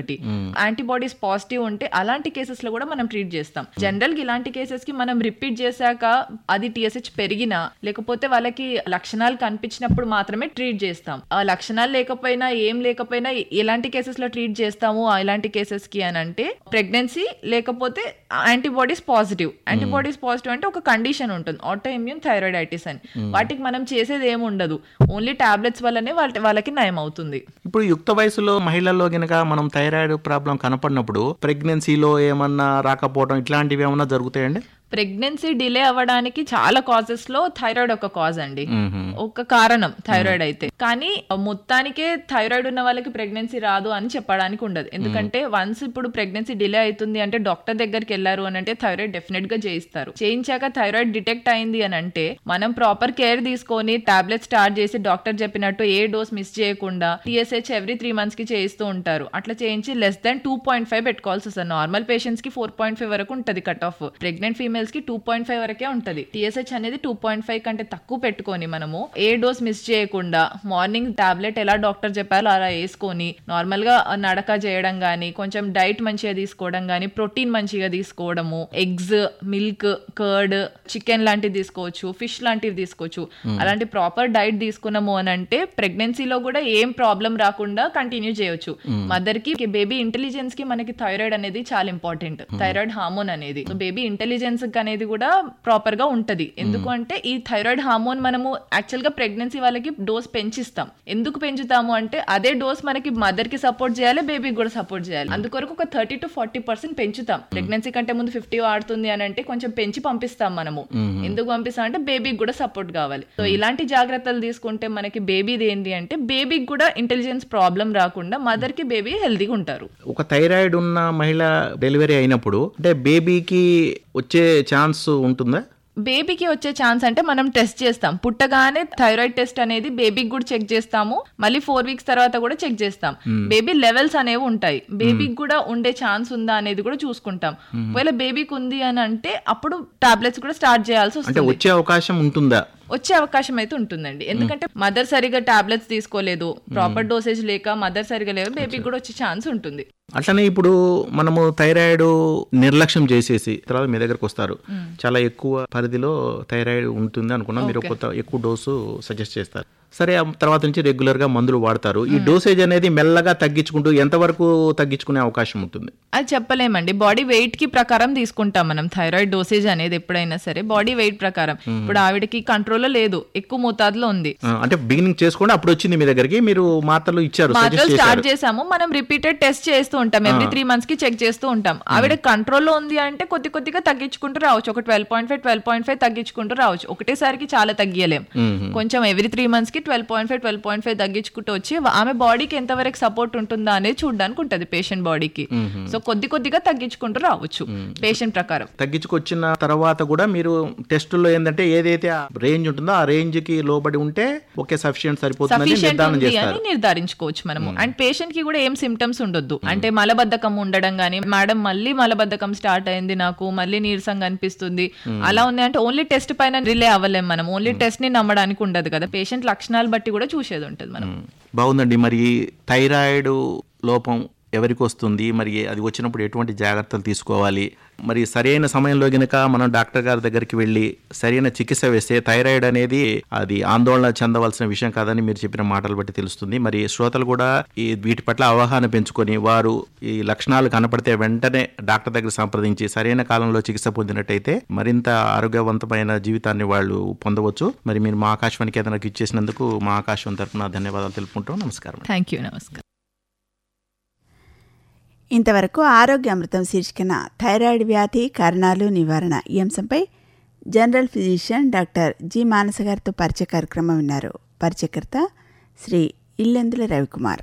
ఒకటి antibodies positive ఉంటే అలాంటి కేసెస్ లో కూడా మనం ట్రీట్ చేస్తాం జనరల్ గా ఇలాంటి కేసెస్ కి మనం రిపీట్ చేశాక అది టీఎస్హెచ్ పెరిగినా లేకపోతే వాళ్ళకి లక్షణాలు కనిపించినప్పుడు మాత్రమే ట్రీట్ చేస్తాం ఆ లక్షణాలు లేకపోయినా ఏం లేకపోయినా ఎలాంటి కేసెస్ లో ట్రీట్ చేస్తాము ఆ ఇలాంటి కేసెస్ కి అని అంటే ప్రెగ్నెన్సీ లేకపోతే యాంటీబాడీస్ పాజిటివ్ యాంటీబాడీస్ పాజిటివ్ అంటే ఒక కండిషన్ ఉంటుంది ఆటో ఇమ్యూన్ థైరాయిడైటిస్ అని వాటికి మనం చేసేది ఏమి ఉండదు ఓన్లీ టాబ్లెట్స్ వల్లనే వాళ్ళ వాళ్ళకి నయం అవుతుంది ఇప్పుడు యుక్త వయసులో మహిళల్లో గనక మనం థైరాయిడ్ ప్రాబ్లం కనపడినప్పుడు ప్రెగ్నెన్సీలో ఏమన్నా రాకపోవడం ఇట్లాంటివి ఏమన్నా జరుగుతాయండి ప్రెగ్నెన్సీ డిలే అవ్వడానికి చాలా కాజెస్ లో థైరాయిడ్ ఒక కాజ్ అండి ఒక కారణం థైరాయిడ్ అయితే కానీ మొత్తానికే థైరాయిడ్ ఉన్న వాళ్ళకి ప్రెగ్నెన్సీ రాదు అని చెప్పడానికి ఉండదు ఎందుకంటే వన్స్ ఇప్పుడు ప్రెగ్నెన్సీ డిలే అవుతుంది అంటే డాక్టర్ దగ్గరికి వెళ్ళారు అని అంటే థైరాయిడ్ డెఫినెట్ గా చేయిస్తారు చేయించాక థైరాయిడ్ డిటెక్ట్ అయింది అని అంటే మనం ప్రాపర్ కేర్ తీసుకొని టాబ్లెట్ స్టార్ట్ చేసి డాక్టర్ చెప్పినట్టు ఏ డోస్ మిస్ చేయకుండా టీఎస్హెచ్ ఎవ్రీ త్రీ మంత్స్ కి చేయిస్తూ ఉంటారు అట్లా చేయించి less than two point five పెట్టుకోవాల్సి వస్తుంది నార్మల్ పేషెంట్స్ కి ఫోర్ పాయింట్ ఫైవ్ వరకు ఉంటుంది కట్ ఆఫ్ ప్రెగ్నెంట్ ఫీమేల్స్ కి టూ పాయింట్ ఫైవ్ వరకే ఉంటుంది టీఎస్హెచ్ అనేది టూ పాయింట్ ఫైవ్ కంటే తక్కువ పెట్టుకొని మనము ఏ డోస్ మిస్ చేయకుండా మార్నింగ్ టాబ్లెట్ ఎలా డాక్టర్ చెప్పారో అలా వేసుకొని నార్మల్ గా నడక చేయడం గానీ కొంచెం డైట్ మంచిగా తీసుకోవడం గానీ ప్రోటీన్ మంచిగా తీసుకోవడము ఎగ్స్ మిల్క్ కర్డ్ చికెన్ లాంటివి తీసుకోవచ్చు ఫిష్ లాంటివి తీసుకోవచ్చు అలాంటి ప్రాపర్ డైట్ తీసుకున్నాము అని అంటే ప్రెగ్నెన్సీలో కూడా ఏం ప్రాబ్లం రాకుండా కంటిన్యూ చేయొచ్చు మదర్ కి బేబీ ఇంటెలిజెన్స్ కి మనకి థైరాయిడ్ అనేది చాలా ఇంపార్టెంట్ థైరాయిడ్ హార్మోన్ అనేది బేబీ ఇంటెలిజెన్స్ అనేది కూడా ప్రాపర్ గా ఉంటది ఎందుకు అంటే ఈ థైరాయిడ్ హార్మోన్ మనము యాక్చువల్ గా ప్రెగ్నెన్సీ వాళ్ళకి డోస్ పెంచిస్తాం ఎందుకు పెంచుతాము అంటే అదే డోస్ మనకి మదర్ కి సపోర్ట్ చేయాలి బేబీకి కూడా సపోర్ట్ చేయాలి అందుకొరకు ఒక థర్టీ టు ఫార్టీ పర్సెంట్ పెంచుతాం ప్రెగ్నెన్సీ కంటే ముందు ఫిఫ్టీ ఆడుతుంది అని అంటే కొంచెం పెంచి పంపిస్తాం మనము ఎందుకు పంపిస్తాం అంటే బేబీకి కూడా సపోర్ట్ కావాలి సో ఇలాంటి జాగ్రత్తలు తీసుకుంటే మనకి బేబీది ఏంటి అంటే బేబీకి కూడా ఇంటెలిజెన్స్ ప్రాబ్లం రాకుండా మదర్ కి బేబీ హెల్తీగా ఉంటారు ఒక థైరాయిడ్ ఉన్న మహిళ డెలివరీ అయినప్పుడు అంటే బేబీకి వచ్చే ఛాన్స్ ఉంటుందా బేబీకి వచ్చే ఛాన్స్ అంటే మనం టెస్ట్ చేస్తాం పుట్టగానే థైరాయిడ్ టెస్ట్ అనేది బేబీకి కూడా చెక్ చేస్తాము మళ్ళీ ఫోర్ వీక్స్ తర్వాత కూడా చెక్ చేస్తాం బేబీ లెవెల్స్ అనేవి ఉంటాయి బేబీకి కూడా ఉండే ఛాన్స్ ఉందా అనేది కూడా చూసుకుంటాం ఒకవేళ బేబీకి ఉంది అని అంటే అప్పుడు టాబ్లెట్స్ కూడా స్టార్ట్ చేయాల్సి అంటే వస్తుంది వచ్చే అవకాశం ఉంటుందా వచ్చే అవకాశం అయితే ఉంటుందండి ఎందుకంటే మదర్ సరిగా టాబ్లెట్స్ తీసుకోలేదు ప్రాపర్ డోసేజ్ లేక మదర్ సరిగా లేదు బేబీకి కూడా వచ్చే ఛాన్స్ ఉంటుంది అట్లనే ఇప్పుడు మనము థైరాయిడ్ నిర్లక్ష్యం చేసేసి తర్వాత మీ దగ్గరకు వస్తారు చాలా ఎక్కువ పరిధిలో థైరాయిడ్ ఉంటుంది అనుకున్నాం మీరు కొత్త ఎక్కువ డోసు సజెస్ట్ చేస్తారు సరే ఆ తర్వాత నుంచి రెగ్యులర్ గా మందులు వాడతారు ఈ డోసేజ్ అనేది మెల్లగా తగ్గించుకుంటూ ఎంతవరకు తగ్గించుకునే అవకాశం ఉంటుంది అది చెప్పలేమండి బాడీ వెయిట్ కి ప్రకారం తీసుకుంటాం మనం థైరాయిడ్ డోసేజ్ అనేది ఎప్పుడైనా సరే బాడీ వెయిట్ ప్రకారం ఇప్పుడు ఆవిడకి కంట్రోల్లో లేదు ఎక్కువ మోతాదులో ఉంది ఆ, అంటే బిగినింగ్ చేసుకోండి అప్పుడు వచ్చింది మీ దగ్గరికి మీరు మాత్రలు ఇచ్చారు మాత్రలు సజెస్ట్ స్టార్ట్ చేశారు చేసాము మనం రిపీటెడ్ టెస్ట్ చేస్తూ ఉంటాం ఎవ్రీ త్రీ మంత్స్ కి చెక్ చేస్తూ ఉంటాం ఆవిడ కంట్రోల్లో ఉంది అంటే కొద్ది కొద్దిగా తగ్గించుకుంటూ రావచ్చు ఒక twelve point five twelve point five తగ్గించుకుంటూ రావచ్చు ఒకటేసారికి చాలా తగ్గియలేం కొంచెం ఎవ్రీ త్రీ మంత్స్ కి twelve point five twelve point five తగ్గించుకుంటూ వచ్చి ఆమె బాడీకి ఎంతవరకు సపోర్ట్ ఉంటుందా అనేది చూడడానికి ఉంటది పేషెంట్ బాడీకి సో కొద్ది కొద్దిగా తగ్గించుకుంటూ రావచ్చు పేషెంట్ ప్రకారం తగ్గించుకొచ్చిన తర్వాత కూడా మీరు టెస్టుల్లో ఏంటంటే ఏదైతే ఆ రేంజ్ ఉంటుందో ఆ రేంజ్ కి లోబడి ఉంటే ఓకే సఫిషియెంట్ సరిపోతుందని సఫిషియెంట్ నిర్ధారణ ఉంది చేస్తారు అని నిర్ధారించుకోవచ్చు మనము అండ్ పేషెంట్ కి కూడా ఏం సిమ్టమ్స్ ఉండొద్దు అంటే మలబద్ధకం ఉండడం గానీ మేడం మళ్ళీ మలబద్ధకం స్టార్ట్ అయింది నాకు మళ్ళీ నీరసంగా అనిపిస్తుంది అలా ఉంది అంటే ఓన్లీ టెస్ట్ పైన రిలే అవ్వలేం మనం ఓన్లీ టెస్ట్ ని నమ్మడానికి ఉండదు కదా పేషెంట్ లక్షణాలు బట్టి కూడా చూసేది ఉంటుంది మనం బాగుందండి మరి థైరాయిడ్ లోపం ఎవరికి వస్తుంది మరి అది వచ్చినప్పుడు ఎటువంటి జాగ్రత్తలు తీసుకోవాలి మరి సరైన సమయంలో గనుక మనం డాక్టర్ గారి దగ్గరికి వెళ్ళి సరైన చికిత్స వేస్తే థైరాయిడ్ అనేది అది ఆందోళన చెందవలసిన విషయం కాదని మీరు చెప్పిన మాటలు బట్టి తెలుస్తుంది మరి శ్రోతలు కూడా ఈ వీటి పట్ల అవగాహన పెంచుకొని వారు ఈ లక్షణాలు కనపడితే వెంటనే డాక్టర్ దగ్గర సంప్రదించి సరైన కాలంలో చికిత్స పొందినట్టయితే మరింత ఆరోగ్యవంతమైన జీవితాన్ని వాళ్ళు పొందవచ్చు మరి మీరు మా ఆకాశవాణికి ఏదైనా ఇచ్చేసినందుకు మా ఆకాశవాణి తరఫున ధన్యవాదాలు తెలుపుకుంటాం నమస్కారం థ్యాంక్ యూ నమస్కారం ఇంతవరకు ఆరోగ్య అమృతం శీర్షికన థైరాయిడ్ వ్యాధి కారణాలు నివారణ ఈ అంశంపై general physician doctor G Manasa గారితో పరిచయ కార్యక్రమం విన్నారు పరిచయకర్త శ్రీ ఇల్లెందుల రవికుమార్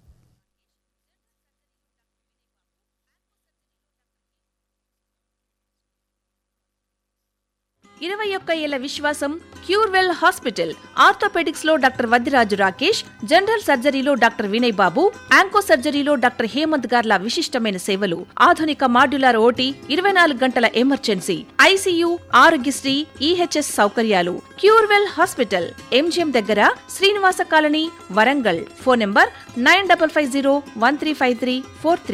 ఇరవై ఒక్క ఏళ్ల విశ్వాసం క్యూర్వెల్ హాస్పిటల్ ఆర్థోపెడిక్స్ లో డాక్టర్ వద్దిరాజు రాకేష్ జనరల్ సర్జరీలో డాక్టర్ వినయ్ బాబు యాంకో సర్జరీలో డాక్టర్ హేమంత్ గార్ల విశిష్టమైన సేవలు ఆధునిక మాడ్యులర్ ఓటీ ఇరవై నాలుగు గంటల ఎమర్జెన్సీ ఐసీయూ ఆరోగ్యశ్రీ ఈహెచ్ఎస్ సౌకర్యాలు క్యూర్వెల్ హాస్పిటల్ ఎంజిఎం దగ్గర Srinivasa colony Warangal phone number nine double five zero one three five three four three